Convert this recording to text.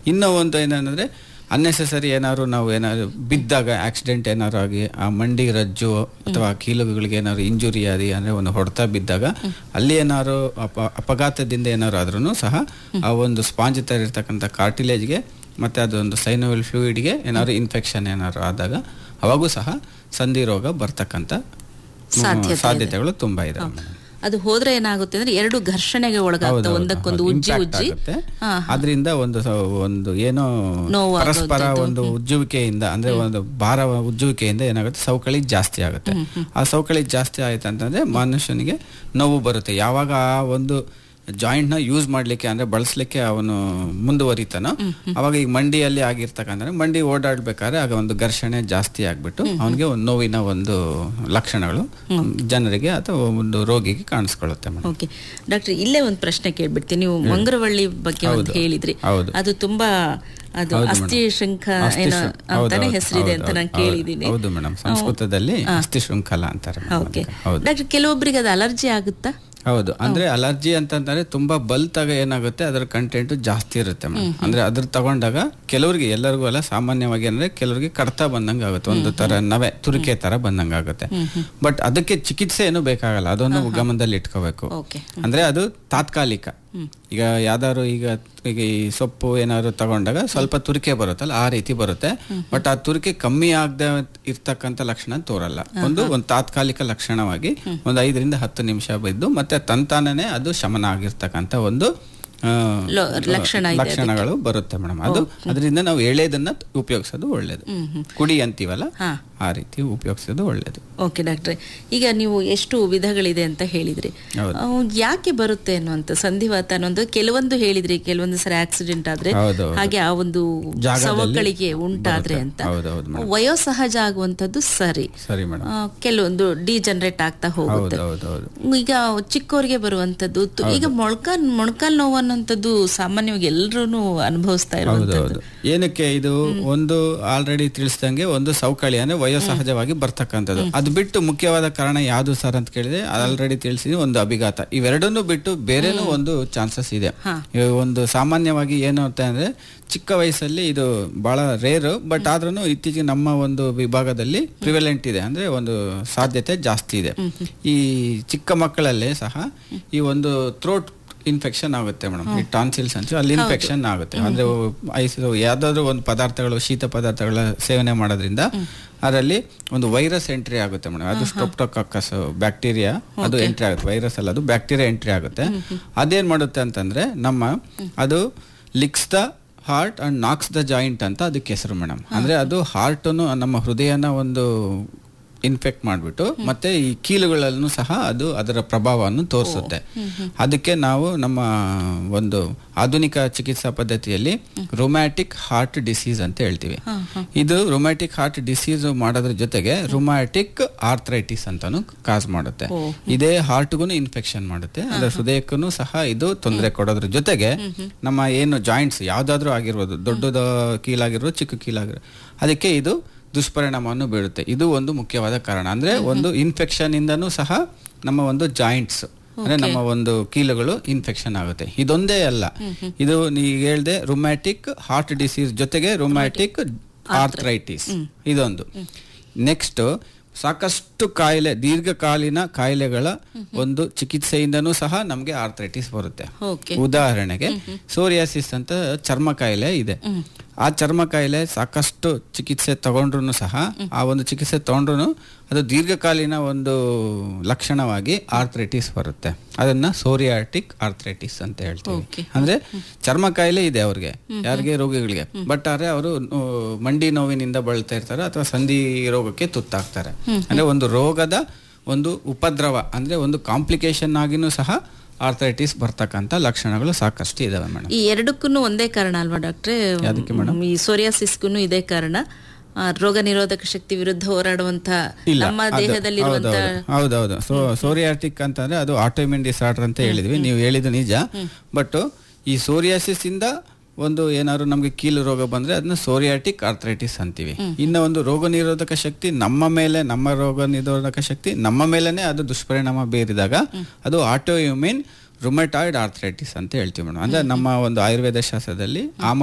ಇನ್ನೂ ಒಂದು ಏನಂದ್ರೆ ಅನ್ನೆಸೆಸರಿ ಏನಾದ್ರು ನಾವು ಏನಾದ್ರು ಬಿದ್ದಾಗ ಆಕ್ಸಿಡೆಂಟ್ ಏನಾದ್ರು ಆಗಿ ಆ ಮಂಡಿ ರಜ್ಜು ಅಥವಾ ಕೀಲುಗಳಿಗೆ ಏನಾದ್ರು ಇಂಜುರಿ ಆಗಿ ಅಂದ್ರೆ ಒಂದು ಹೊಡೆತ ಬಿದ್ದಾಗ ಅಲ್ಲಿ ಏನಾದ್ರು ಅಪ ಅಪಘಾತದಿಂದ ಏನಾದ್ರು ಆದ್ರೂ ಸಹ ಆ ಒಂದು ಸ್ಪಾಂಜ್ ತರ ಇರ್ತಕ್ಕಂಥ ಕಾರ್ಟಿಲೇಜ್ಗೆ ಮತ್ತೆ ಅದೊಂದು ಸೈನೋವೆಲ್ ಫ್ಲೂಯಿಡ್ಗೆ ಏನಾದ್ರು ಇನ್ಫೆಕ್ಷನ್ ಏನಾದ್ರು ಆದಾಗ ಅವಾಗೂ ಸಹ ಸಂಧಿ ರೋಗ ಬರ್ತಕ್ಕಂಥ ಮ್, ಸಾಧ್ಯತೆ ಇದೆ. ಸಾಧ್ಯತೆಗಳು ತುಂಬಾ ಇದೆ ಅದು ಹೋದ್ರೆ ಏನಾಗುತ್ತೆ ಅಂದ್ರೆ ಎರಡು ಘರ್ಷಣೆಗೆ ಒಳಗಾಗ್ತವೆ ಒಂದಕ್ಕೊಂದು ಉಜ್ಜಿ ಉಜ್ಜಿ ಹಾ, ಅದರಿಂದ ಒಂದು ಸ- ಒಂದು ಏನೋ ನೋವು ಪರಸ್ಪರ ಒಂದು ಉಜ್ಜುವಿಕೆಯಿಂದ ಅಂದ್ರೆ ಒಂದು ಭಾರ ಉಜ್ಜುವಿಕೆಯಿಂದ ಏನಾಗುತ್ತೆ ಸವಕಳಿ ಜಾಸ್ತಿ ಆಗುತ್ತೆ ಆ ಸವಕಳಿ ಜಾಸ್ತಿ ಆಯ್ತು ಅಂತಂದ್ರೆ ಮನುಷ್ಯನಿಗೆ ನೋವು ಬರುತ್ತೆ ಯಾವಾಗ ಆ ಒಂದು ಜಾಯಿಂಟ್ ನ ಯೂಸ್ ಮಾಡ್ಲಿಕ್ಕೆ ಅಂದ್ರೆ ಬಳಸಲಿಕ್ಕೆ ಅವನು ಮುಂದುವರಿತಾನೋ ಅವಾಗ ಈಗ ಮಂಡಿಯಲ್ಲಿ ಆಗಿರ್ತಕ್ಕಂದ್ರೆ ಮಂಡಿ ಓಡಾಡ್ಬೇಕಾದ್ರೆ ಆಗ ಒಂದು ಘರ್ಷಣೆ ಜಾಸ್ತಿ ಆಗ್ಬಿಟ್ಟು ಅವನಿಗೆ ಒಂದು ನೋವಿನ ಒಂದು ಲಕ್ಷಣಗಳು ಜನರಿಗೆ ಅಥವಾ ಒಂದು ರೋಗಿಗೆ ಕಾಣಿಸ್ಕೊಳ್ಳುತ್ತೆ ಮೇಡಮ್ ಓಕೆ ಡಾಕ್ಟರ್ ಇಲ್ಲೇ ಒಂದು ಪ್ರಶ್ನೆ ಕೇಳ್ಬಿಡ್ತೀನಿ ನೀವು ಮಂಗರವಳ್ಳಿ ಬಗ್ಗೆ ಒಂದು ಹೌದು. ಹೇಳಿದ್ರಿ ಹೌದು. ಅದು ತುಂಬಾ ಅದು ಹೌದು ಅಸ್ಥಿ madam. ಶೃಂಖ ಅಸ್ಥಿ ಏನೋ ಶೃ- ಅಂತಾನೆ ಹೌದು, ಹೆಸರಿದೆ ಹೌದು, ಅಂತ ನಾನು ಹೌದು, ಕೇಳಿದ್ದೀನಿ ಹೌದು ಮೇಡಮ್ ಸಂಸ್ಕೃತದಲ್ಲಿ ಅಸ್ಥಿ ಶೃಂಖಲ ಅಂತಾರೆ madam ಓಕೆ ಅದಕ್ಕೆ. ಹೌದು ಡಾಕ್ಟರ್ ಕೆಲವೊಬ್ಬರಿಗೆ ಅದು ಅಲರ್ಜಿ ಆಗುತ್ತಾ ಹೌದು ಅಂದ್ರೆ ಅಲರ್ಜಿ ಅಂತಂದ್ರೆ ತುಂಬಾ ಬಲ್ತಾಗ ಏನಾಗುತ್ತೆ ಅದರ ಕಂಟೆಂಟ್ ಜಾಸ್ತಿ ಇರುತ್ತೆ ಮೇಡಮ್ ಅಂದ್ರೆ ಅದ್ರ ತಗೊಂಡಾಗ ಕೆಲವರಿಗೆ ಎಲ್ಲರಿಗೂ ಅಲ್ಲ ಸಾಮಾನ್ಯವಾಗಿ ಅಂದ್ರೆ ಕೆಲವರಿಗೆ ಕಡ್ತ ಬಂದಂಗ ಆಗುತ್ತೆ ಒಂದು ತರ ನವೆ ತುರಿಕೆ ತರ ಬಂದಂಗ ಆಗುತ್ತೆ ಬಟ್ ಅದಕ್ಕೆ ಚಿಕಿತ್ಸೆ ಏನು ಬೇಕಾಗಲ್ಲ ಅದನ್ನು ಗಮನದಲ್ಲಿ ಇಟ್ಕೋಬೇಕು ಓಕೆ ಅಂದ್ರೆ ಅದು ತಾತ್ಕಾಲಿಕ ಈಗ ಯಾವ್ದಾದ್ರು ಈಗ ಈಗ ಈ ಸೊಪ್ಪು ಏನಾದ್ರು ತಗೊಂಡಾಗ ಸ್ವಲ್ಪ ತುರಿಕೆ ಬರುತ್ತಲ್ಲ ಆ ರೀತಿ ಬರುತ್ತೆ ಬಟ್ ಆ ತುರಿಕೆ ಕಮ್ಮಿ ಆಗದೆ ಇರ್ತಕ್ಕಂಥ ಲಕ್ಷಣ ತೋರಲ್ಲ ಒಂದು ಒಂದು ತಾತ್ಕಾಲಿಕ ಲಕ್ಷಣವಾಗಿ ಒಂದು ಐದರಿಂದ ಹತ್ತು ನಿಮಿಷ ಬಿದ್ದು ಮತ್ತೆ ತಂತಾನೇ ಅದು ಶಮನ ಆಗಿರ್ತಕ್ಕಂಥ ಒಂದು ಆ, ಲೋ- ಲಕ್ಷಣ ಇದೆ ಲಕ್ಷಣಗಳು ಬರುತ್ತೆ ಮೇಡಮ್ ಅದು ಅದರಿಂದ ನಾವು ಎಳೆದನ್ನ ಉಪಯೋಗಿಸೋದು ಒಳ್ಳೇದು ಕುಡಿ ಅಂತೀವಲ್ಲ ಹಾ. ಆ ರೀತಿ ಉಪಯೋಗಿಸೋದು ಒಳ್ಳೇದು ಓಕೆ ಡಾಕ್ಟ್ರೆ ಈಗ ನೀವು ಎಷ್ಟು ವಿಧಗಳಿದೆ ಅಂತ ಹೇಳಿದ್ರಿ ಹೌದು. ಅವು ಯಾಕೆ ಬರುತ್ತೆ ಅನ್ನುವಂತ ಸಂಧಿವಾತ ಅನ್ನೋದು ಕೆಲವೊಂದು ಹೇಳಿದ್ರಿ ಕೆಲವೊಂದು ಸರಿ ಆಕ್ಸಿಡೆಂಟ್ ಆದ್ರೆ ಹೌದು, ಹೌದು. ಹಾಗೆ ಆ ಒಂದು ಜಾಗದಲ್ಲಿ ಸವಕಳಿಗೆ ಉಂಟಾದ್ರೆ ಅಂತ ಹೌದು, ಹೌದು madam. ವಯೋಸಹಜ ಆಗುವಂತದ್ದು ಸರಿ ಸರಿ ಮೇಡಮ್ ಆ, ಕೆಲವೊಂದು ಡಿಜನರೇಟ್ ಆಗ್ತಾ ಹೋಗುತ್ತೆ ಹೌದು ಹೌದು ಹೌದು ಈಗ ಚಿಕ್ಕವರಿಗೆ ಬರುವಂತದ್ದು ತು- ಈಗ ಮೊಳ್ಕಾಲ್ ಮೊಳ್ಕಾಲ್ ನೋವು ಅನ್ನುವಂಥದ್ದು ಸಾಮಾನ್ಯವಾಗಿ ಎಲ್ಲರೂ ಅನುಭವಿಸ್ತಾ ಹೌದು ಇರುವಂತದ್ದು ಹೌದು ಏನಕ್ಕೆ ಇದು ಒಂದು ಆಲ್ರೆಡಿ ತಿಳಿಸ್ದಂಗೆ ಒಂದು ಸೌಕಳಿ ಅಂದ್ರೆ ವಯೋಸಹಜವಾಗಿ ಬರ್ತಕ್ಕಂಥದ್ದು ಅದು ಬಿಟ್ಟು ಮುಖ್ಯವಾದ ಕಾರಣ ಯಾವುದು ಸರ್ ಅಂತ ಕೇಳಿದ್ರೆ ಆಲ್ರೆಡಿ ತಿಳಿಸಿದ್ವಿ ಒಂದು ಅಭಿಘಾತ ಇವೆರಡನ್ನು ಬಿಟ್ಟು ಬೇರೆನೂ ಒಂದು ಚಾನ್ಸಸ್ ಇದೆ ಇವಾಗ ಒಂದು ಸಾಮಾನ್ಯವಾಗಿ ಏನು ಅಂತ ಅಂದ್ರೆ ಚಿಕ್ಕ ವಯಸ್ಸಲ್ಲಿ ಇದು ಬಹಳ ರೇರ್ ಬಟ್ ಆದ್ರೂ ಇತ್ತೀಚೆಗೆ ನಮ್ಮ ಒಂದು ವಿಭಾಗದಲ್ಲಿ ಪ್ರಿವೆಲೆಂಟ್ ಇದೆ ಅಂದ್ರೆ ಒಂದು ಸಾಧ್ಯತೆ ಜಾಸ್ತಿ ಇದೆ ಈ ಚಿಕ್ಕ ಮಕ್ಕಳಲ್ಲೇ ಸಹ ಈ ಒಂದು ಥ್ರೋಟ್ ಇನ್ಫೆಕ್ಷನ್ ಆಗುತ್ತೆ ಮೇಡಮ್ ಈ ಟಾನ್ಸಿಲ್ಸ್ ಅಂತ ಅಲ್ಲಿ ಇನ್ಫೆಕ್ಷನ್ ಆಗುತ್ತೆ ಅಂದ್ರೆ ಐಸ್ ಯಾವ್ದಾದ್ರು ಒಂದು ಪದಾರ್ಥಗಳು ಶೀತ ಪದಾರ್ಥಗಳ ಸೇವನೆ ಮಾಡೋದ್ರಿಂದ ಅದರಲ್ಲಿ ಒಂದು ವೈರಸ್ ಎಂಟ್ರಿ ಆಗುತ್ತೆ ಮೇಡಮ್ ಅದು ಸ್ಟೊಪ್ಟೋಕಾಕಸ್ ಬ್ಯಾಕ್ಟೀರಿಯಾ ಅದು ಎಂಟ್ರಿ ಆಗುತ್ತೆ ವೈರಸ್ ಅಲ್ಲ ಅದು ಬ್ಯಾಕ್ಟೀರಿಯಾ ಎಂಟ್ರಿ ಆಗುತ್ತೆ ಅದೇನ್ ಮಾಡುತ್ತೆ ಅಂತಂದ್ರೆ ನಮ್ಮ ಅದು licks the heart and knocks the joint ಅಂತ ಅದಕ್ಕೆ ಹೆಸರು ಮೇಡಮ್ ಅಂದ್ರೆ ಅದು ಹಾರ್ಟನ್ನು ನಮ್ಮ ಹೃದಯನ ಒಂದು ಇನ್ಫೆಕ್ಟ್ ಮಾಡಿಬಿಟ್ಟು ಮತ್ತೆ ಈ ಕೀಲುಗಳಲ್ಲೂ ಸಹ ಅದು ಅದರ ಪ್ರಭಾವವನ್ನು ತೋರಿಸುತ್ತೆ ಅದಕ್ಕೆ ನಾವು ನಮ್ಮ ಒಂದು ಆಧುನಿಕ ಚಿಕಿತ್ಸಾ ಪದ್ಧತಿಯಲ್ಲಿ ರೊಮ್ಯಾಟಿಕ್ ಹಾರ್ಟ್ ಡಿಸೀಸ್ ಅಂತ ಹೇಳ್ತೀವಿ ಇದು ರೊಮ್ಯಾಟಿಕ್ ಹಾರ್ಟ್ ಡಿಸೀಸ್ ಮಾಡೋದ್ರ ಜೊತೆಗೆ ರೊಮ್ಯಾಟಿಕ್ ಆರ್ಥ್ರೈಟಿಸ್ ಅಂತಾನು ಕಾಸ್ ಮಾಡುತ್ತೆ ಇದೇ ಹಾರ್ಟ್ಗೂ ಇನ್ಫೆಕ್ಷನ್ ಮಾಡುತ್ತೆ ಅದರ ಹೃದಯಕ್ಕೂ ಸಹ ಇದು ತೊಂದರೆ ಕೊಡೋದ್ರ ಜೊತೆಗೆ ನಮ್ಮ ಏನು ಜಾಯಿಂಟ್ಸ್ ಯಾವ್ದಾದ್ರೂ ಆಗಿರ್ಬೋದು ದೊಡ್ಡದ ಕೀಲಾಗಿರ್ಬೋದು ಚಿಕ್ಕ ಕೀಲಾಗಿರ್ಬೋದು ಅದಕ್ಕೆ ಇದು ದುಷ್ಪರಿಣಾಮವನ್ನು ಬೀಳುತ್ತೆ ಇದು ಒಂದು ಮುಖ್ಯವಾದ ಕಾರಣ ಅಂದ್ರೆ ಒಂದು ಇನ್ಫೆಕ್ಷನ್ ಇಂದನೂ ಸಹ ನಮ್ಮ ಒಂದು ಜಾಯಿಂಟ್ಸ್ ಅಂದ್ರೆ ನಮ್ಮ ಒಂದು ಕೀಲುಗಳು ಇನ್ಫೆಕ್ಷನ್ ಆಗುತ್ತೆ ಇದೊಂದೇ ಅಲ್ಲ ಇದು ನೀವು ಹೇಳ್ದೆ ರೊಮ್ಯಾಟಿಕ್ ಹಾರ್ಟ್ ಡಿಸೀಸ್ ಜೊತೆಗೆ ರೊಮ್ಯಾಟಿಕ್ ಆರ್ಥ್ರೈಟಿಸ್ ಇದೊಂದು ನೆಕ್ಸ್ಟ್ ಸಾಕಷ್ಟು ಕಾಯಿಲೆ ದೀರ್ಘಕಾಲೀನ ಕಾಯಿಲೆಗಳ ಒಂದು ಚಿಕಿತ್ಸೆಯಿಂದನೂ ಸಹ ನಮಗೆ ಆರ್ಥ್ರೈಟಿಸ್ ಬರುತ್ತೆ ಓಕೆ ಉದಾಹರಣೆಗೆ ಸೋರಿಯಾಸಿಸ್ ಅಂತ ಚರ್ಮ ಕಾಯಿಲೆ ಇದೆ ಆ ಚರ್ಮ ಕಾಯಿಲೆ ಸಾಕಷ್ಟು ಚಿಕಿತ್ಸೆ ತಗೊಂಡ್ರು ಸಹ ಆ ಒಂದು ಚಿಕಿತ್ಸೆ ತಗೊಂಡ್ರು ಅದು ದೀರ್ಘಕಾಲೀನ ಒಂದು ಲಕ್ಷಣವಾಗಿ ಆರ್ಥ್ರೈಟಿಸ್ ಬರುತ್ತೆ ಅದನ್ನ ಸೋರಿಯಾಟಿಕ್ ಆರ್ಥ್ರೈಟಿಸ್ ಅಂತ ಹೇಳ್ತೀವಿ Okay. ಅಂದ್ರೆ ಚರ್ಮ ಕಾಯಿಲೆ ಇದೆ ಅವ್ರಿಗೆ ಯಾರಿಗೆ ರೋಗಿಗಳಿಗೆ ಬಟ್ ಆದ್ರೆ ಅವರು ಮಂಡಿ ನೋವಿನಿಂದ ಬಳಲ್ತಾ ಇರ್ತಾರೆ ಅಥವಾ ಸಂಧಿ ರೋಗಕ್ಕೆ ತುತ್ತಾಗ್ತಾರೆ ಅಂದ್ರೆ ಒಂದು ರೋಗದ ಒಂದು ಉಪದ್ರವ ಅಂದ್ರೆ ಒಂದು ಕಾಂಪ್ಲಿಕೇಶನ್ ಆಗಿನೂ ಸಹ ಆರ್ಥರೈಟಿಸ್ ಬರ್ತಕ್ಕಂಥ ಲಕ್ಷಣಗಳು ಸಾಕಷ್ಟು ಇದಾವೆ ಮೇಡಮ್ ಈ ಎರಡಕ್ಕೂ ಒಂದೇ ಕಾರಣ ಅಲ್ವಾ ಡಾಕ್ಟ್ರೆ ಯಾವ್ದಕ್ಕೆ madam? ಈ ಸೋರಿಯಾಸಿಸ್ಗೂ ಇದೇ ಕಾರಣ ಆ, ರೋಗ ನಿರೋಧಕ ಶಕ್ತಿ ವಿರುದ್ಧ ಹೋರಾಡುವಂತ ಇಲ್ಲ ನಮ್ಮ ಅದು- ದೇಹದಲ್ಲಿರುವಂತ ಹೌದೌದು ಹೌದೌದು ಸೊ ಸೋರಿಯಾಟಿಕ್ ಅಂತಂದ್ರೆ ಅದು ಆಟೋಮಿನ್ ಡಿಸಾರ್ಡರ್ ಅಂತ ಹೇಳಿದ್ವಿ ನೀವು ಹೇಳಿದ್ದು ನಿಜ ಬಟ್ ಈ ಸೋರಿಯಾಸಿಸ್ ಇಂದ ಒಂದು ಏನಾದ್ರು ನಮಗೆ ಕೀಲು ರೋಗ ಬಂದ್ರೆ ಅದನ್ನ ಸೋರಿಯಾಟಿಕ್ ಆರ್ಥರೈಟಿಸ್ ಅಂತೀವಿ ಇನ್ನು ಒಂದು ರೋಗ ನಿರೋಧಕ ಶಕ್ತಿ ನಮ್ಮ ಮೇಲೆ ನಮ್ಮ ರೋಗ ನಿರೋಧಕ ಶಕ್ತಿ ನಮ್ಮ ಮೇಲೆನೆ ಅದು ದುಷ್ಪರಿಣಾಮ ಬೀರಿದಾಗ ಅದು ಆಟೋಇಮ್ಯೂನ್ ರುಮೆಟಾಯ್ಡ್ ಆರ್ಥರೈಟಿಸ್ ಅಂತ ಹೇಳ್ತೀವಿ ಮೇಡಮ್ ಅಂದ್ರೆ ನಮ್ಮ ಒಂದು ಆಯುರ್ವೇದ ಶಾಸ್ತ್ರದಲ್ಲಿ ಆಮ